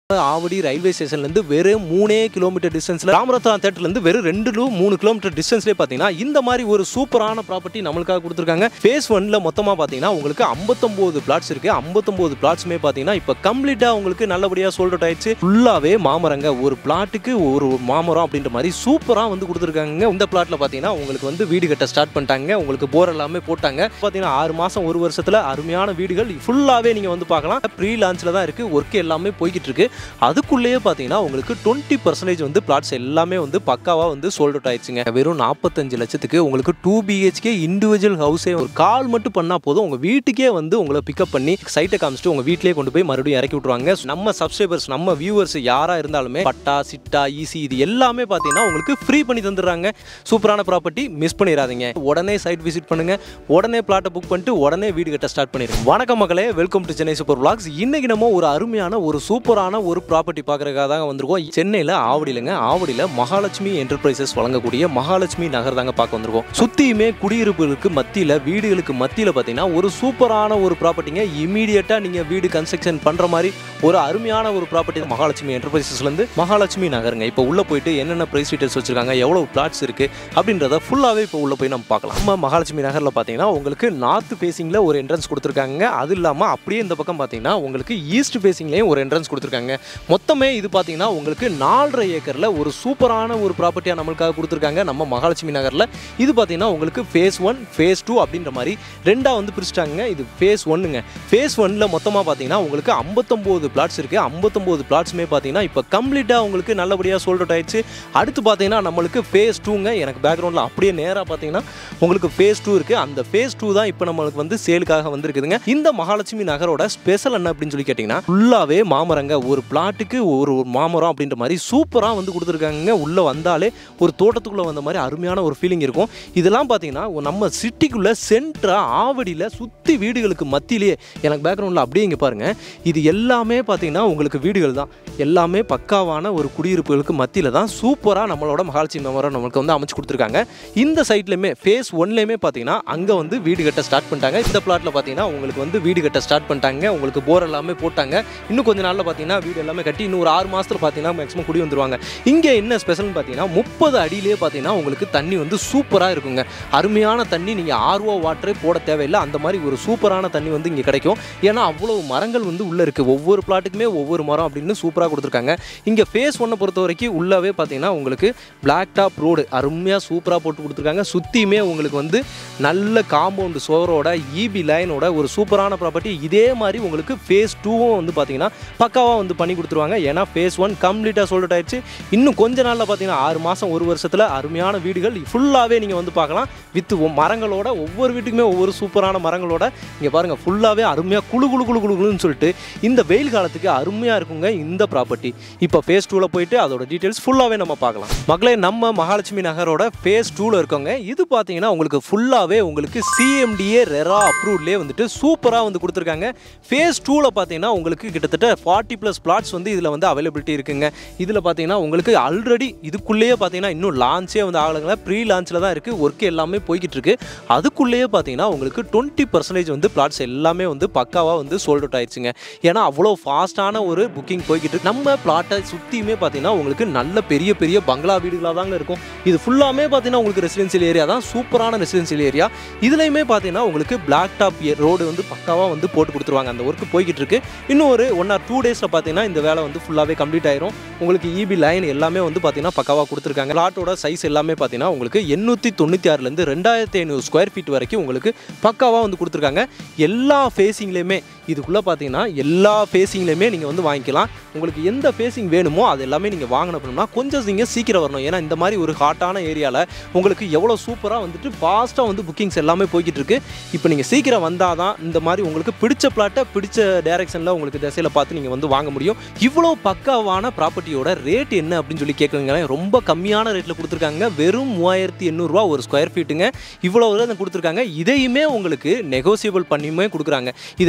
Avadi railway ஸ்டேஷன்லேருந்து வெறும் மூணே கிலோமீட்டர் டிஸ்டன்ஸில் ராமரத்னா தேட்டர்லேருந்து வெறும் ரெண்டு to மூணு கிலோமீட்டர் டிஸ்டன்ஸ்லேயே பார்த்தீங்கன்னா இந்த மாதிரி ஒரு சூப்பரான ப்ராப்பர்ட்டி நம்மளுக்காக கொடுத்துருக்காங்க ஃபேஸ் ஒன்ல மொத்தமாக பார்த்தீங்கன்னா உங்களுக்கு ஐம்பத்தொம்போது பிளாட்ஸ் இருக்குது ஐம்பத்தொம்போது பிளாட்ஸுமே பார்த்தீங்கன்னா இப்போ கம்ப்ளீட்டாக உங்களுக்கு நல்லபடியாக சோல்ட் அவுட் ஆயிடுச்சு ஃபுல்லாகவே மாமரங்க ஒரு பிளாட்டுக்கு ஒரு மாமரம் அப்படின்ற மாதிரி சூப்பராக வந்து கொடுத்துருக்காங்க இந்த பிளாட்டில் பார்த்தீங்கன்னா உங்களுக்கு வந்து வீடு கட்ட ஸ்டார்ட் பண்ணிட்டாங்க உங்களுக்கு போர் எல்லாமே போட்டாங்க பார்த்தீங்கன்னா ஆறு மாதம் ஒரு வருஷத்தில் அருமையான வீடுகள் ஃபுல்லாகவே நீங்கள் வந்து பார்க்கலாம் ப்ரீ லான்ச்சில் தான் இருக்குது ஒர்க் எல்லாமே போய்கிட்டு இருக்கு அதுக்குள்ளேயே பார்த்தீங்கன்னா உங்களுக்கு டுவெண்ட்டி பர்சன்டேஜ் வந்து பிளாட்ஸ் எல்லாமே வந்து பக்காவாக வந்து சோல்ட் அவுட் ஆயிடுச்சுங்க வெறும் நாற்பத்தஞ்சு லட்சத்துக்கு உங்களுக்கு டூ பிஹெச்கே இண்டிவிஜுவல் ஹவுஸே ஒரு கால் மட்டும் பண்ணால் போதும் உங்கள் வீட்டுக்கே வந்து உங்களை பிக்கப் பண்ணி சைட்டை காமிச்சிட்டு உங்கள் வீட்டிலேயே கொண்டு போய் மறுபடியும் இறக்கி விட்ருவாங்க நம்ம சப்ஸ்கிரைபர்ஸ் நம்ம வியூவர்ஸ் யாராக இருந்தாலுமே பட்டா சிட்டா ஈசி இது எல்லாமே பார்த்தீங்கன்னா உங்களுக்கு ஃப்ரீ பண்ணி தந்துடுறாங்க சூப்பரான ப்ராப்பர்ட்டி மிஸ் பண்ணிடாதீங்க உடனே சைட் விசிட் பண்ணுங்க உடனே பிளாட்டை புக் பண்ணிட்டு உடனே வீடு கட்ட ஸ்டார்ட் பண்ணிடுங்க வணக்கம் மக்களே welcome to Chennai super vlogs இன்னைக்கு நம்ம ஒரு அருமையான ஒரு சூப்பரான ஒரு ப்ராப்பர்ட்டி பார்க்கறதுக்காக தான் வந்திருக்கோம் சென்னையில் ஆவடியிலங்க ஆவடியில் மகாலட்சுமி என்டர்பிரைசஸ் வழங்கக்கூடிய மகாலட்சுமி நகர் தாங்க பார்க்க வந்திருக்கோம் சுற்றியுமே குடியிருப்புகளுக்கு மத்தியில் வீடுகளுக்கு மத்தியில் பார்த்தீங்கன்னா ஒரு சூப்பரான ஒரு ப்ராப்பர்ட்டிங்க இமீடியட்டாக நீங்கள் வீடு கன்ஸ்ட்ரக்ஷன் பண்ணுற மாதிரி ஒரு அருமையான ஒரு ப்ராப்பர்ட்டி மகாலட்சுமி என்டர்பிரைசஸ்லேருந்து மகாலட்சுமி நகருங்க இப்போ உள்ளே போயிட்டு என்னென்ன ப்ரைஸ் டீட்டெயில்ஸ் வச்சிருக்காங்க எவ்வளோ பிளாட்ஸ் இருக்குது அப்படின்றத ஃபுல்லாகவே இப்போ உள்ளே போய் நம்ம பார்க்கலாம் நம்ம மகாலட்சுமி நகரில் பார்த்தீங்கன்னா உங்களுக்கு நார்த் ஃபேஸிங்கில் ஒரு என்ட்ரன்ஸ் கொடுத்துருக்காங்க அது இல்லாமல் அப்படியே இந்த பக்கம் பார்த்தீங்கன்னா உங்களுக்கு ஈஸ்ட் ஃபேஸிங்லேயும் ஒரு என்ட்ரன்ஸ் கொடுத்துருக்காங்க மொத்தமே இது பார்த்தீங்கன்னா உங்களுக்கு நாலரை ஏக்கரில் ஒரு சூப்பரான ஒரு ப்ராப்பர்ட்டியாக நம்மளுக்காக கொடுத்துருக்காங்க நம்ம மகாலட்சுமி நகரில் இது பார்த்தீங்கன்னா உங்களுக்கு ஃபேஸ் ஒன் ஃபேஸ் டூ அப்படின்ற மாதிரி ரெண்டாக வந்து பிரிச்சிட்டாங்க இது ஃபேஸ் ஒன்னுங்க ஃபேஸ் ஒன்னில் மொத்தமாக பார்த்தீங்கன்னா உங்களுக்கு ஐம்பத்தொம்போது பிளாட்ஸ் இருக்குது ஐம்பத்தொம்போது பிளாட்ஸுமே பார்த்தீங்கன்னா இப்போ கம்ப்ளீட்டாக உங்களுக்கு நல்லபடியாக சோல்ட் அவுட் ஆயிடுச்சு அடுத்து பார்த்தீங்கன்னா நம்மளுக்கு ஃபேஸ் டூங்க எனக்கு பேக்ரவுண்டில் அப்படியே நேராக பார்த்தீங்கன்னா உங்களுக்கு ஃபேஸ் டூ இருக்குது அந்த ஃபேஸ் டூ தான் இப்போ நம்மளுக்கு வந்து சேலுக்காக வந்திருக்குதுங்க இந்த மகாலட்சுமி நகரோட ஸ்பெஷல் என்ன அப்படின்னு சொல்லி கேட்டிங்கன்னா ஃபுல்லாகவே மாமரங்க ஒரு பிளாட்டுக்கு ஒரு ஒரு மாமரம் அப்படின்ற மாதிரி சூப்பராக வந்து கொடுத்துருக்காங்க உள்ளே வந்தாலே ஒரு தோட்டத்துக்குள்ளே வந்த மாதிரி அருமையான ஒரு ஃபீலிங் இருக்கும் இதெல்லாம் பார்த்தீங்கன்னா நம்ம சிட்டிக்குள்ளே சென்ட்ராக ஆவடியில் சுற்றி வீடுகளுக்கு மத்தியிலேயே எனக்கு பேக்ரவுண்டில் அப்படியே இங்கே பாருங்கள் இது எல்லாமே பார்த்தீங்கன்னா உங்களுக்கு வீடுகள் தான் எல்லாமே பக்காவான ஒரு குடியிருப்புகளுக்கு மத்தியில் தான் சூப்பராக நம்மளோட மகாலட்சுமி மரம் நம்மளுக்கு வந்து அமைச்சு கொடுத்துருக்காங்க இந்த சைட்லையுமே ஃபேஸ் ஒன்லேயுமே பார்த்தீங்கன்னா அங்கே வந்து வீடு கட்ட ஸ்டார்ட் பண்ணிட்டாங்க இந்த பிளாட்டில் பார்த்தீங்கன்னா உங்களுக்கு வந்து வீடு கட்ட ஸ்டார்ட் பண்ணிட்டாங்க உங்களுக்கு போர் எல்லாமே போட்டாங்க இன்னும் கொஞ்ச நாளில் பார்த்தீங்கன்னா வீடு எல்லாமே கட்டி இன்னும் ஒரு ஆறு மாதத்தில் பார்த்தீங்கன்னா மேக்ஸிமம் குடி வந்துருவாங்க இங்கே என்ன ஸ்பெஷல்னு பார்த்தீங்கன்னா முப்பது அடியிலே பார்த்தீங்கன்னா உங்களுக்கு தண்ணி வந்து சூப்பராக இருக்குங்க அருமையான தண்ணி நீங்கள் ஆர்ஓ வாட்டரே போட தேவையில்லை அந்த மாதிரி ஒரு சூப்பரான தண்ணி வந்து இங்கே கிடைக்கும் ஏன்னா அவ்வளோ மரங்கள் வந்து உள்ளே இருக்குது ஒவ்வொரு பிளாட்டுக்குமே ஒவ்வொரு மரம் அப்படின்னு சூப்பராக கொடுத்துருக்காங்க இங்கே ஃபேஸ் ஒன்னை பொறுத்த வரைக்கும் உள்ளவே பார்த்தீங்கன்னா உங்களுக்கு பிளாக் டாப் ரோடு அருமையாக சூப்பராக போட்டு கொடுத்துருக்காங்க சுற்றியுமே உங்களுக்கு வந்து நல்ல காம்பவுண்டு சோரோட இபி லைனோட ஒரு சூப்பரான ப்ராப்பர்ட்டி இதே மாதிரி உங்களுக்கு ஃபேஸ் டூவும் வந்து பார்த்தீங்கன்னா பக்காவாக வந்து பண்ணி கொடுத்துருவாங்க ஏன்னா ஃபேஸ் ஒன் கம்ப்ளீட்டாக சொல்லிட்டு ஆயிடுச்சு இன்னும் கொஞ்ச நாளில் பார்த்தீங்கன்னா ஆறு மாதம் ஒரு வருஷத்தில் அருமையான வீடுகள் ஃபுல்லாகவே நீங்கள் வந்து பார்க்கலாம் வித் மரங்களோட ஒவ்வொரு வீட்டுக்குமே ஒவ்வொரு சூப்பரான மரங்களோட இங்கே பாருங்கள் ஃபுல்லாகவே அருமையாக குளு குளு குளு குளு குளுன்னு சொல்லிட்டு இந்த வெயில் காலத்துக்கு அருமையாக இருக்குங்க இந்த ப்ராப்பர்ட்டி இப்போ ஃபேஸ் டூவில் போயிட்டு அதோட டீட்டெயில்ஸ் ஃபுல்லாகவே நம்ம பார்க்கலாம் மக்களே நம்ம மகாலட்சுமி நகரோட ஃபேஸ் டூவில் இருக்கவங்க இது பார்த்தீங்கன்னா உங்களுக்கு ஃபுல்லாகவே உங்களுக்கு சிஎம்டிஏ ரெரா அப்ரூவ்ட்லேயே வந்துட்டு சூப்பராக வந்து கொடுத்துருக்காங்க ஃபேஸ் டூவில் பார்த்தீங்கன்னா உங்களுக்கு கிட்டத்தட்ட ஃபார்ட்டி ப்ளஸ் பிளாட்ஸ் வந்து இதில் வந்து அவைலபிலிட்டி இருக்குங்க இதில் பார்த்தீங்கன்னா உங்களுக்கு ஆல்ரெடி இதுக்குள்ளேயே பார்த்தீங்கன்னா இன்னும் லான்ச்சே வந்து ஆகலைங்களா ப்ரீ லான்ச்சில் தான் இருக்குது ஒர்க் எல்லாமே போய்கிட்டு இருக்கு அதுக்குள்ளேயே பார்த்தீங்கன்னா உங்களுக்கு டுவெண்ட்டி பர்சன்டேஜ் வந்து பிளாட்ஸ் எல்லாமே வந்து பக்காவாக வந்து சோல்ட் அவுட் ஆயிடுச்சுங்க ஏன்னா அவ்வளோ ஃபாஸ்ட்டான ஒரு புக்கிங் போய்கிட்டு இருக்கு நம்ம பிளாட்டை சுற்றியுமே பார்த்தீங்கன்னா உங்களுக்கு நல்ல பெரிய பெரிய பங்களா வீடுகளாக தாங்க இருக்கும் இது ஃபுல்லாமே பார்த்தீங்கன்னா உங்களுக்கு ரெசிடென்சியல் ஏரியா தான் சூப்பரான ரெசிடென்சியல் ஏரியா இதுலையுமே பார்த்தீங்கன்னா உங்களுக்கு பிளாக் டாப் ரோடு வந்து பக்காவாக வந்து போட்டு கொடுத்துருவாங்க அந்த ஒர்க் போய்கிட்டு இருக்கு இன்னும் ஒரு ஒன் ஆர் டூ டேஸில் பார்த்தீங்கன்னா இந்த வேலை வந்து ஃபுல்லாகவே கம்ப்ளீட் ஆயிரும் உங்களுக்கு இபி லைன் எல்லாமே வந்து பார்த்தீங்கன்னா பக்காவாக கொடுத்துருக்காங்க பிளாட்டோட சைஸ் எல்லாமே பார்த்தீங்கன்னா உங்களுக்கு எண்ணூற்றி தொண்ணூற்றி ஆறுலேருந்து ரெண்டாயிரத்தி ஐநூறு ஸ்கொயர் ஃபீட் வரைக்கும் உங்களுக்கு பக்காவாக வந்து கொடுத்துருக்காங்க எல்லா ஃபேஸிங்லேயுமே இதுக்குள்ளே பார்த்தீங்கன்னா எல்லா ஃபேஸிங்லேயுமே நீங்கள் வந்து வாங்கிக்கலாம் உங்களுக்கு எந்த ஃபேஸிங் வேணுமோ அது எல்லாமே நீங்கள் வாங்கின அப்படின்னா கொஞ்சம் நீங்கள் சீக்கிரம் வரணும் ஏன்னா இந்த மாதிரி ஒரு ஹாட்டான ஏரியாவில் உங்களுக்கு எவ்வளோ சூப்பராக வந்துட்டு ஃபாஸ்ட்டாக வந்து புக்கிங்ஸ் எல்லாமே போய்கிட்டு இருக்கு இப்போ நீங்கள் சீக்கிரம் வந்தால் தான் இந்த மாதிரி உங்களுக்கு பிடிச்ச பிளாட்டை பிடிச்ச டைரக்ஷனில் உங்களுக்கு திசையில் பார்த்து நீங்கள் வந்து வாங்க முடியும் இவ்வளோ பக்காவான ப்ராப்பர்ட்டியோட ரேட் என்ன அப்படின்னு சொல்லி கேட்குறீங்களேன் ரொம்ப கம்மியான ரேட்டில் கொடுத்துருக்காங்க வெறும் மூவாயிரத்தி எண்ணூறுரூவா ஒரு ஸ்கொயர் ஃபீட்டுங்க இவ்வளோ தான் கொடுத்துருக்காங்க இதையுமே உங்களுக்கு நெகோசியபிள் பண்ணியுமே கொடுக்குறாங்க இதை நீங்கள் உங்களுக்கு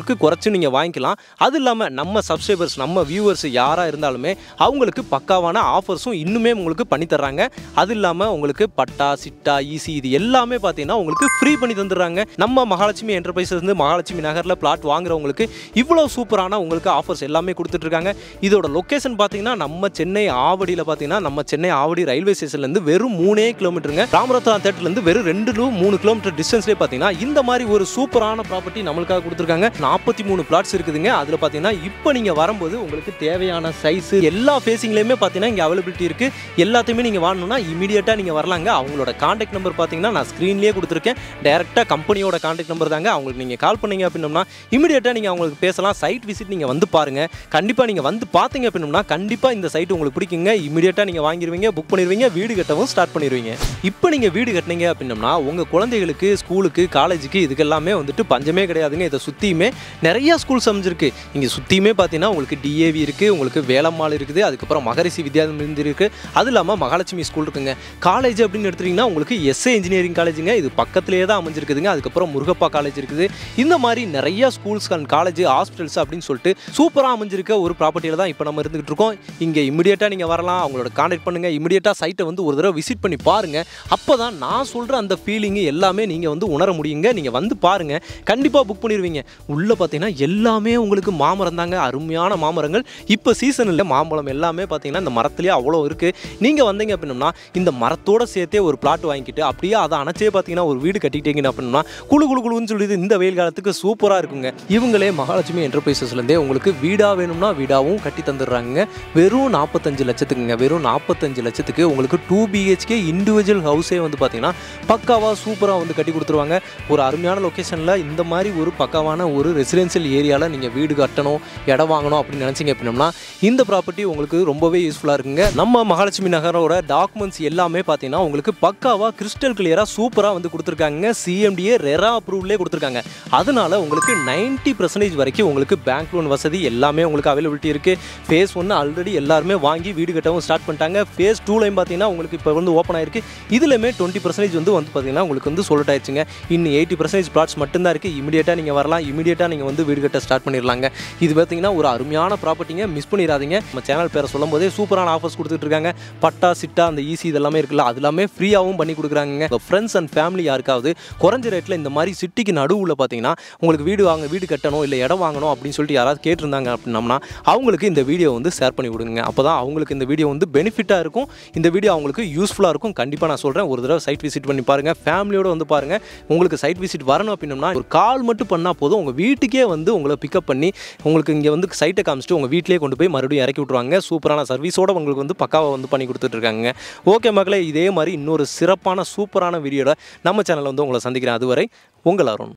ஐநூறுக்கு குறைச்சி நீங்கள் வாங்கிக்கலாம் அது இல்லாமல் நம்ம சப்ஸ்கிரைபர்ஸ் நம்ம வியூவர்ஸ் யாராக இருந்தாலுமே அவங்களுக்கு பக்காவான ஆஃபர்ஸும் இன்னுமே உங்களுக்கு பண்ணி தர்றாங்க அது இல்லாமல் உங்களுக்கு பட்டா சிட்டா ஈசி இது எல்லாமே பார்த்தீங்கன்னா உங்களுக்கு ஃப்ரீ பண்ணி தந்துடுறாங்க நம்ம மகாலட்சுமி என்டர்பிரைசஸ் வந்து மகாலட்சுமி நகரில் பிளாட் வாங்குறவங்களுக்கு இவ்வளோ சூப்பரான உங்களுக்கு ஆஃபர்ஸ் எல்லாமே கொடுத்துட்ருக்காங்க இதோட லொக்கேஷன் பார்த்தீங்கன்னா நம்ம சென்னை ஆவடியில் பார்த்தீங்கன்னா நம்ம சென்னை ஆவடி ரயில்வே ஸ்டேஷன்லேருந்து வெறும் மூணே கிலோமீட்டருங்க ராமரத்னா தேட்டர்லேருந்து வெறும் ரெண்டு to மூணு கிலோமீட்டர் டிஸ்டன்ஸ்லேயே பார்த்தீங்கன்னா இந்த மாதிரி ஒரு சூப்பரான ப்ராப்பர்ட்டி நம்மளுக்காக கொடுத்துருக்காங்க நாற்பத்தி மூணு பிளாட்ஸ் இருக்குதுங்க அதில் பார்த்தீங்கன்னா இப்போ நீங்கள் வரும்போது உங்களுக்கு தேவையான சைஸ் எல்லா ஃபேஸிங்லேயுமே பார்த்தீங்கன்னா இங்கே அவைலபிலிட்டி இருக்குது எல்லாத்தையுமே நீங்கள் வாங்கணும்னா இமீடியட்டாக நீங்கள் வரலாங்க அவங்களோட காண்டாக்ட் நம்பர் பார்த்தீங்கன்னா நான் ஸ்க்ரீன்லேயே கொடுத்துருக்கேன் டேரெக்டாக கம்பெனியோட காண்டாக்ட் நம்பர் தாங்க அவங்களுக்கு நீங்கள் கால் பண்ணீங்க அப்படின்னம்னா இமீடியட்டாக நீங்கள் அவங்களுக்கு பேசலாம் சைட் விசிட் நீங்கள் வந்து பாருங்கள் கண்டிப்பாக நீங்கள் வந்து பார்த்தீங்க அப்படின்னம்னா கண்டிப்பாக இந்த சைட் உங்களுக்கு பிடிக்குங்க இமீடியட்டாக நீங்கள் வாங்கிடுவீங்க புக் பண்ணிடுவீங்க வீடு கட்டவும் ஸ்டார்ட் பண்ணிடுவீங்க இப்போ நீங்கள் வீடு கட்டினீங்க அப்படின்னம்னா உங்கள் குழந்தைகளுக்கு ஸ்கூலுக்கு காலேஜுக்கு இதுக்கெல்லாமே வந்துட்டு பஞ்சமே கிடையாதுங்க இதை சுற்றியுமே நிறைய ஸ்கூல்ஸ் அமைஞ்சிருக்கு இங்கே சுற்றியுமே பார்த்தீங்கன்னா உங்களுக்கு டிஏவி இருக்குது உங்களுக்கு வேலம்மாள் இருக்குது அதுக்கப்புறம் மகரிஷி வித்யானந்த் இருக்குது அது இல்லாமல் மகாலட்சுமி ஸ்கூல் இருக்குங்க காலேஜ் அப்படின்னு எடுத்துட்டிங்கன்னா உங்களுக்கு எஸ்ஏ இன்ஜினியரிங் காலேஜுங்க இது பக்கத்துலேயே தான் அமைஞ்சிருக்குதுங்க அதுக்கப்புறம் முருகப்பா காலேஜ் இருக்குது இந்த மாதிரி நிறைய ஸ்கூல்ஸ் அண்ட் காலேஜ் ஹாஸ்பிட்டல்ஸ் அப்படின்னு சொல்லிட்டு சூப்பராக அமைஞ்சிருக்க ஒரு ப்ராப்பர்ட்டியில் தான் இப்போ நம்ம இருந்துகிட்டு இருக்கோம் இங்கே இமிடியேட்டாக நீங்கள் வரலாம் அவங்களோட காண்டாக்ட் பண்ணுங்கள் இமிடியேட்டாக சைட்டை வந்து ஒரு தடவை விசிட் பண்ணி பாருங்கள் அப்போ தான் நான் சொல்கிற அந்த ஃபீலிங்கு எல்லாமே நீங்கள் வந்து உணர முடியுங்க நீங்கள் வந்து பாருங்கள் கண்டிப்பாக புக் பண்ணிடுவீங்க உள்ளே பார்த்தீங்கன்னா எல்லாமே உங்களுக்கு மாமரம் தாங்க அருமையான மாமரங்கள் இப்போ சீசனில் மாம்பழம் எல்லாமே பார்த்தீங்கன்னா இந்த மரத்துலேயே அவ்வளோ இருக்குது நீங்கள் வந்தீங்க அப்படின்னம்னா இந்த மரத்தோட சேர்த்தே ஒரு பிளாட் வாங்கிக்கிட்டு அப்படியே அதை அணைச்சே பார்த்தீங்கன்னா ஒரு வீடு கட்டிட்டீங்க அப்படின்னா குழு குழு குழுன்னு சொல்லிட்டு இந்த வெயில் காலத்துக்கு சூப்பராக இருக்குங்க இவங்களே மகாலட்சுமி என்டர்பிரைசஸ்லேருந்தே உங்களுக்கு வீடாக வேணும்னா வீடாகவும் கட்டி தந்துடுறாங்க வெறும் நாற்பத்தஞ்சு லட்சத்துக்குங்க வெறும் நாற்பத்தஞ்சு லட்சத்துக்கு உங்களுக்கு டூ பிஹெச்கே இண்டிவிஜுவல் ஹவுஸே வந்து பார்த்தீங்கன்னா பக்காவாக சூப்பராக வந்து கட்டி கொடுத்துருவாங்க ஒரு அருமையான லொக்கேஷனில் இந்த மாதிரி ஒரு பக்காவான ஒரு ரெசிடென்ஷியல் ஏரியாவில் நீங்கள் வீடு கட்டணும் இடம் வாங்கணும் அப்படின்னு நினச்சிங்க அப்படின்னம்னா இந்த ப்ராப்பர்ட்டி உங்களுக்கு ரொம்பவே யூஸ்ஃபுல்லாக இருக்குங்க நம்ம மகாலட்சுமி நகரோட டாக்குமெண்ட்ஸ் எல்லாமே பார்த்தீங்கன்னா உங்களுக்கு பக்காவாக கிறிஸ்டல் கிளியராக சூப்பராக வந்து கொடுத்துருக்காங்க சிஎம்டிஏ ரெரா அப்ரூவ்லேயே கொடுத்துருக்காங்க அதனால உங்களுக்கு 90% பர்சன்டேஜ் வரைக்கும் உங்களுக்கு பேங்க் லோன் வசதி எல்லாமே உங்களுக்கு அவைலபிலிட்டி இருக்குது ஃபேஸ் ஒன்று ஆல்ரெடி எல்லாருமே வாங்கி வீடு கட்டவும் ஸ்டார்ட் பண்ணிட்டாங்க ஃபேஸ் டூலையும் பார்த்தீங்கன்னா உங்களுக்கு இப்போ வந்து ஓப்பன் ஆயிருக்கு இதுலையுமே டுவெண்ட்டி பர்சன்டேஜ் வந்து வந்து பார்த்தீங்கன்னா உங்களுக்கு வந்து சொல்லிட்டு ஆயிடுச்சுங்க இன்னும் எயிட்டி பர்சன்டேஜ் பிளாட்ஸ் மட்டும்தான் இருக்குது இமீடியட்டாக நீங்கள் வரலாம் இமீடியட்டாக நீங்கள் வந்து வீடு கட்ட ஸ்டார்ட் பண்ணிடலாங்க இது பார்த்தீங்கன்னா ஒரு அருமையான ப்ராப்பர்ட்டிங்க மிஸ் பண்ணிடாதீங்க நம்ம சேனல் பேரை சொல்லும் போதே சூப்பரான ஆஃபர்ஸ் கொடுத்துட்டு இருக்காங்க பட்டா சிட்டா அந்த ஈஸி இதெல்லாமே இருக்குல்ல அது எல்லாமே ஃப்ரீயாகவும் பண்ணி கொடுக்குறாங்க ஃப்ரெண்ட்ஸ் அண்ட் ஃபேமிலி யாருக்காவது குறைஞ்ச ரேட்டில் இந்த மாதிரி சிட்டிக்கு நடுவில் பார்த்தீங்கன்னா உங்களுக்கு வீடு வாங்க வீடு கட்டணும் இல்லை இடம் வாங்கணும் அப்படின்னு சொல்லிட்டு யாராவது கேட்டிருந்தாங்க அப்படின்னம்னா அவங்களுக்கு இந்த வீடியோ வந்து ஷேர் பண்ணி விடுங்க அப்போ தான் அவங்களுக்கு இந்த வீடியோ வந்து பெனிஃபிட்டாக இருக்கும் இந்த வீடியோ அவங்களுக்கு யூஸ்ஃபுல்லாக இருக்கும் கண்டிப்பாக நான் சொல்கிறேன் ஒரு தடவை சைட் விசிட் பண்ணி பாருங்கள் ஃபேமிலியோட வந்து பாருங்கள் உங்களுக்கு சைட் விசிட் வரணும் அப்படின்னம்னா ஒரு கால் மட்டும் பண்ணால் போதும் உங்கள் வீட்டுக்கே வந்து உங்களை பிக்கப் பண்ணி உங்களுக்கு இங்கே வந்து சைட்டை காமிச்சிட்டு உங்கள் வீட்டிலே கொண்டு போய் மறுபடியும் இறக்கி விட்ருவாங்க சூப்பரான சர்வீஸோட உங்களுக்கு வந்து பக்காவாக வந்து பண்ணி கொடுத்துட்ருக்காங்க ஓகே மக்களே இதே மாதிரி இன்னொரு சிறப்பான சூப்பரான வீடியோட நம்ம சேனலில் வந்து உங்களை சந்திக்கிறேன் அதுவரை உங்கள் அருண்